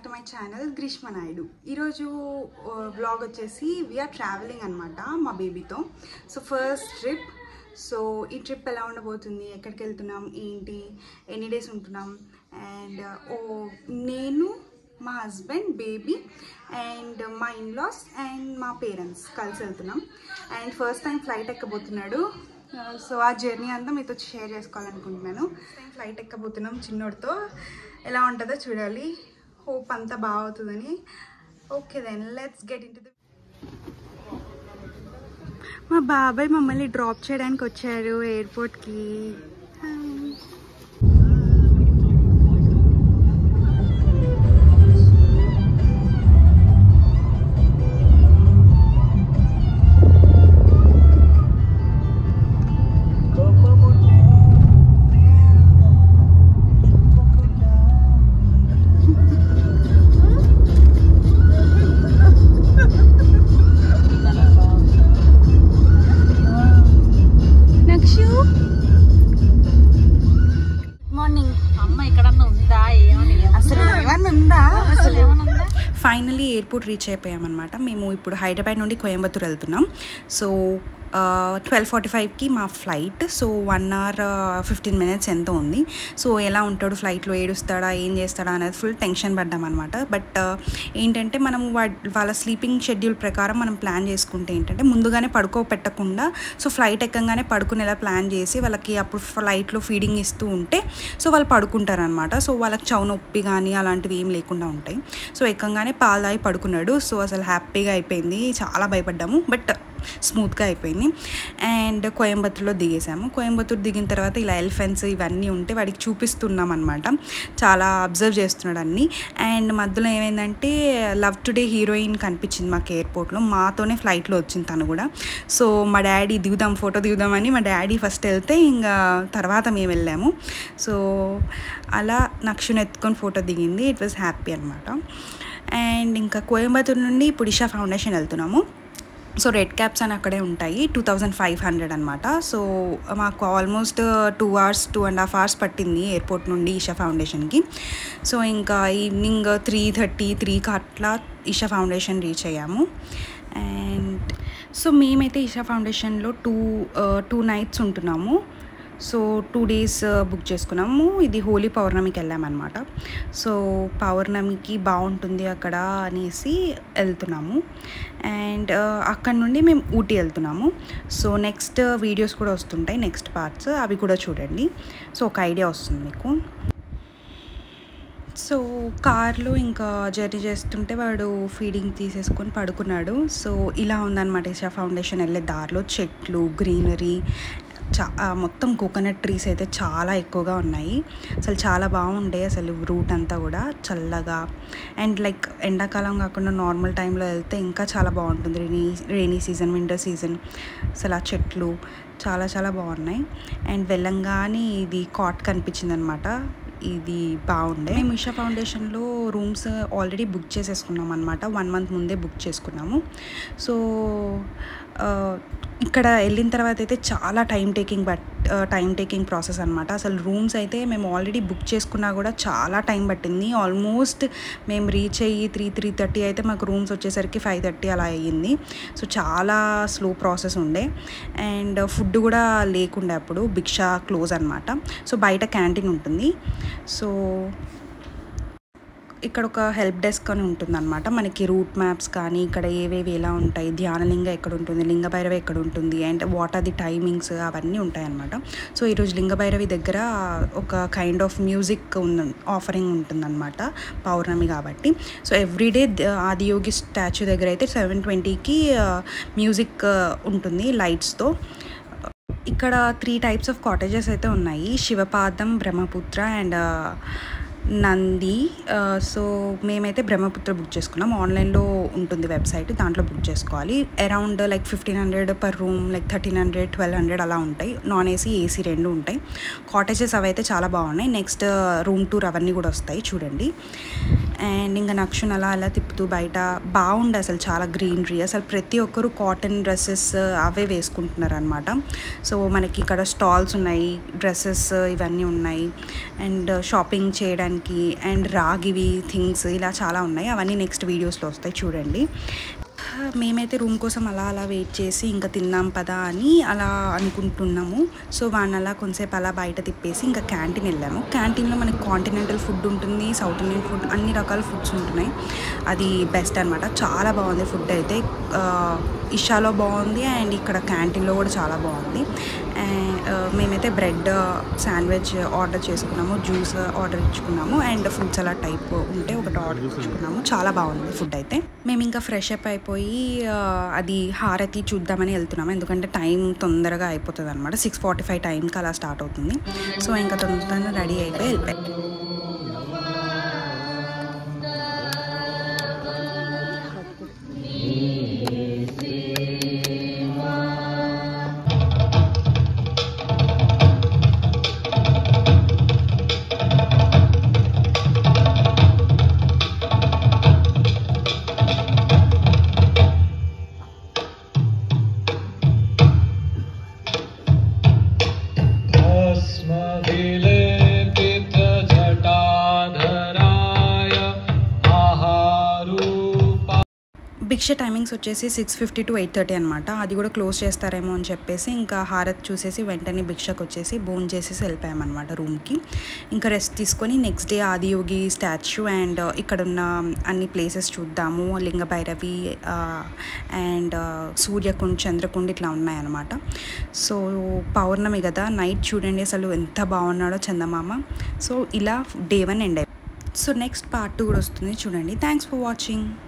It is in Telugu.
టు మై ఛానల్ గ్రీష్మ నాయుడు ఈరోజు బ్లాగ్ వచ్చేసి వీఆర్ ట్రావెలింగ్ అనమాట మా బేబీతో సో ఫస్ట్ ట్రిప్ సో ఈ ట్రిప్ ఎలా ఉండబోతుంది ఎక్కడికి వెళ్తున్నాం ఏంటి ఎన్ని డేస్ ఉంటున్నాం అండ్ ఓ నేను మా హస్బెండ్ బేబీ అండ్ మా ఇన్లాస్ అండ్ మా పేరెంట్స్ కలిసి వెళ్తున్నాం అండ్ ఫస్ట్ టైం ఫ్లైట్ ఎక్కబోతున్నాడు సో ఆ జర్నీ అంతా మీతో షేర్ చేసుకోవాలనుకుంటున్నాను ఫ్లైట్ ఎక్కబోతున్నాం చిన్నోడితో ఎలా ఉంటుందో చూడాలి హోప్ అంతా బాగా అవుతుందని okay then let's get into మా బాబాయ్ మమ్మల్ని డ్రాప్ చేయడానికి వచ్చారు ఎయిర్పోర్ట్కి నక్షు మార్నింగ్ అమ్మ ఎక్కడన్నా ఉందా ఏమని అసలు ఏమన్నా ఉందా అసలు ఏమన్నా ఉందా ఫైనలీ ఎయిర్పోర్ట్ రీచ్ అయిపోయామన్నమాట మేము ఇప్పుడు హైదరాబాద్ నుండి కోయంబత్తూర్ వెళ్తున్నాం సో ట్వెల్వ్ ఫార్టీ ఫైవ్కి మా flight so one hour fifteen minutes ఎంతో ఉంది సో ఎలా ఉంటాడు ఫ్లైట్లో ఏడుస్తాడా ఏం చేస్తాడా అనేది ఫుల్ టెన్షన్ పడ్డాం అనమాట బట్ ఏంటంటే మనం వా- వాళ్ళ స్లీపింగ్ షెడ్యూల్ ప్రకారం మనం ప్లాన్ చేసుకుంటే ఏంటంటే ముందుగానే పడుకోపెట్టకుండా సో ఫ్లైట్ ఎక్కగానే పడుకునేలా ప్లాన్ చేసి వాళ్ళకి అప్పుడు ఫ్లైట్లో ఫీడింగ్ ఇస్తూ ఉంటే సో వాళ్ళు పడుకుంటారనమాట సో వాళ్ళకి చౌ నొప్పి కానీ అలాంటివి ఏం లేకుండా ఉంటాయి సో ఎక్కగానే పాలు తాగి పడుకున్నాడు సో అసలు హ్యాపీగా అయిపోయింది చాలా భయపడ్డాము బట్ స్మూత్గా అయిపోయింది అండ్ కోయంబత్తూర్లో దిగేసాము కోయంబత్తూర్ దిగిన తర్వాత ఇలా ఎలిఫెంట్స్ ఇవన్నీ ఉంటే వాడికి చూపిస్తున్నాం అనమాట చాలా అబ్జర్వ్ చేస్తున్నాడు అన్ని అండ్ మధ్యలో ఏమైందంటే లవ్ టుడే హీరోయిన్ కనిపించింది మాకు ఎయిర్పోర్ట్లో మాతోనే ఫ్లైట్లో వచ్చింది తను కూడా సో మా డాడీ దిగుదాం ఫోటో దిగుదామని మా డాడీ ఫస్ట్ వెళ్తే ఇంకా తర్వాత మేము వెళ్ళాము సో అలా నక్షుని ఎత్తుకొని ఫోటో దిగింది ఇట్ వాజ్ హ్యాపీ అనమాట అండ్ ఇంకా కోయంబత్తూర్ నుండి ఇప్పుడు ఇషా ఫౌండేషన్ వెళ్తున్నాము సో రెడ్ క్యాప్స్ అని అక్కడే ఉంటాయి టూ థౌజండ్ ఫైవ్ హండ్రెడ్ అనమాట సో మాకు almost two hours two and half hours పట్టింది ఎయిర్పోర్ట్ నుండి ఈషా ఫౌండేషన్కి సో ఇంకా ఈవినింగ్ త్రీ థర్టీ త్రీకి అట్లా ఈషా ఫౌండేషన్ రీచ్ అయ్యాము అండ్ సో మేమైతే ఈషా ఫౌండేషన్లో టూ టూ నైట్స్ ఉంటున్నాము సో టూ డేస్ బుక్ చేసుకున్నాము ఇది హోలీ పౌర్ణమికి వెళ్ళామన్నమాట సో పౌర్ణమికి బాగుంటుంది అక్కడ అనేసి వెళ్తున్నాము అండ్ అక్కడ నుండి మేము ఊటీ వెళ్తున్నాము సో నెక్స్ట్ వీడియోస్ కూడా వస్తుంటాయి నెక్స్ట్ పార్ట్స్ అవి కూడా చూడండి సో ఒక ఐడియా వస్తుంది మీకు సో కార్లో ఇంకా జర్నీ చేస్తుంటే వాడు ఫీడింగ్ తీసేసుకొని పడుకున్నాడు సో ఇలా ఉందన్నమాట ఇషా ఫౌండేషన్ వెళ్ళే దారిలో చెట్లు గ్రీనరీ చా ఆ మొత్తం కోకోనట్ ట్రీస్ అయితే చాలా ఎక్కువగా ఉన్నాయి అసలు చాలా బాగుండే అసలు రూట్ అంతా కూడా చల్లగా అండ్ లైక్ ఎండాకాలం కాకుండా నార్మల్ టైంలో వెళ్తే ఇంకా చాలా బాగుంటుంది rainy rainy season winter season అసలు ఆ చెట్లు చాలా చాలా బాగున్నాయి అండ్ వెళ్ళంగానే ఇది కాట్ కనిపించింది అనమాట ఇది బాగుండే మేము ఇషా ఫౌండేషన్లో రూమ్స్ ఆల్రెడీ బుక్ చేసేసుకున్నాం అనమాట వన్ మంత్ ముందే బుక్ చేసుకున్నాము సో ఆ, ఇక్కడ వెళ్ళిన తర్వాత అయితే చాలా time taking but time taking process అనమాట అసలు రూమ్స్ అయితే మేము ఆల్రెడీ బుక్ చేసుకున్నా కూడా చాలా టైం పట్టింది ఆల్మోస్ట్ మేము రీచ్ అయ్యి త్రీ త్రీ థర్టీ అయితే మాకు రూమ్స్ వచ్చేసరికి ఫైవ్ థర్టీ అలా అయ్యింది సో చాలా స్లో ప్రాసెస్ ఉండే అండ్ ఫుడ్ కూడా లేకుండే అప్పుడు భిక్ష క్లోజ్ అనమాట సో బయట క్యాంటీన్ ఉంటుంది సో ఇక్కడ ఒక హెల్ప్ డెస్క్ అని ఉంటుందన్నమాట మనకి రూట్ మ్యాప్స్ కానీ ఇక్కడ ఏవేవి ఎలా ఉంటాయి ధ్యానలింగ ఎక్కడ ఉంటుంది లింగభైరవి ఎక్కడ ఉంటుంది and what are the timings అవన్నీ ఉంటాయి అన్నమాట సో ఈరోజు లింగభైరవి దగ్గర ఒక కైండ్ ఆఫ్ మ్యూజిక్ ఉంది ఆఫరింగ్ ఉంటుందన్నమాట పౌర్ణమి కాబట్టి సో ఎవ్రీడే ఆదియోగి స్టాచ్యూ దగ్గర అయితే సెవెన్ ట్వంటీకి మ్యూజిక్ ఉంటుంది లైట్స్తో ఇక్కడ త్రీ టైప్స్ ఆఫ్ కాటేజెస్ అయితే ఉన్నాయి శివపాదం బ్రహ్మపుత్ర అండ్ నంది సో మేమైతే బ్రహ్మపుత్ర బుక్ చేసుకున్నాం ఆన్లైన్లో ఉంటుంది వెబ్సైట్ దాంట్లో బుక్ చేసుకోవాలి around like fifteen hundred per room like thirteen hundred twelve hundred అలా ఉంటాయి నాన్ ఏసీ ఏసీ రెండు ఉంటాయి కాటేజెస్ అవి అయితే చాలా బాగున్నాయి నెక్స్ట్ రూమ్ టూర్ అవన్నీ కూడా వస్తాయి చూడండి అండ్ ఇంకా నక్షున్ అలా అలా తిప్పుతూ బయట బాగుండే అసలు చాలా గ్రీనరీ అసలు ప్రతి ఒక్కరు కాటన్ డ్రెస్సెస్ అవే వేసుకుంటున్నారు అనమాట సో మనకి ఇక్కడ స్టాల్స్ ఉన్నాయి డ్రెస్సెస్ ఇవన్నీ ఉన్నాయి అండ్ షాపింగ్ చేయడానికి అండ్ రాగివి థింగ్స్ ఇలా చాలా ఉన్నాయి అవన్నీ నెక్స్ట్ వీడియోస్లో వస్తాయి చూడండి మేమైతే రూమ్ కోసం అలా అలా వెయిట్ చేసి ఇంకా తిందాం పదా అని అలా అనుకుంటున్నాము సో వాడిని అలా కొంతసేపు అలా బయట తిప్పేసి ఇంకా క్యాంటీన్ వెళ్ళాము క్యాంటీన్లో మనకి కాంటినెంటల్ ఫుడ్ ఉంటుంది సౌత్ ఇండియన్ ఫుడ్ అన్ని రకాల ఫుడ్స్ ఉంటున్నాయి అది బెస్ట్ అనమాట చాలా బాగుంది ఫుడ్ అయితే ఆ, ఇషాలో బాగుంది అండ్ ఇక్కడ క్యాంటీన్లో కూడా చాలా బాగుంది అండ్ ఆ, మేమైతే బ్రెడ్ శాండ్విచ్ ఆర్డర్ చేసుకున్నాము జ్యూస్ ఆర్డర్ ఇచ్చుకున్నాము అండ్ ఫ్రూట్స్ అలా టైప్ ఉంటే ఒకటి ఆర్డర్ ఇచ్చుకున్నాము చాలా బాగుంది ఫుడ్ అయితే మేము ఇంకా ఫ్రెష్ అప్ అయిపోయి ఆ, అది హారతి చూద్దామని వెళ్తున్నాము ఎందుకంటే టైం తొందరగా అయిపోతుంది అనమాట సిక్స్ ఫార్టీ ఫైవ్ టైంకి అలా స్టార్ట్ అవుతుంది సో ఇంకా తొందరగా రెడీ అయిపోయి వెళ్ళిపోయి भस्मविलेपितजटाधराय आहारूपा భిక్ష టైమింగ్స్ వచ్చేసి six fifty to eight thirty అనమాట అది కూడా క్లోజ్ చేస్తారేమో అని చెప్పేసి ఇంకా హారత్ చూసేసి వెంటనే భిక్షకు వచ్చేసి బోన్ చేసేసి వెళ్ళిపోయామన్నమాట రూమ్కి ఇంకా రెస్ట్ తీసుకొని next day Adiyogi statue and ఇక్కడ ఉన్న అన్ని ప్లేసెస్ చూద్దాము లింగ భైరవి అండ్ సూర్యకుండ్ చంద్రకుండ్ ఇట్లా ఉన్నాయన్నమాట సో పౌర్ణమి కదా నైట్ చూడండి అసలు ఎంత బాగున్నాడో చందమామ సో ఇలా డే వన్ ఎండ్ అయిపోయింది సో నెక్స్ట్ పార్ట్ టూ కూడా వస్తుంది చూడండి థ్యాంక్స్ ఫర్ వాచింగ్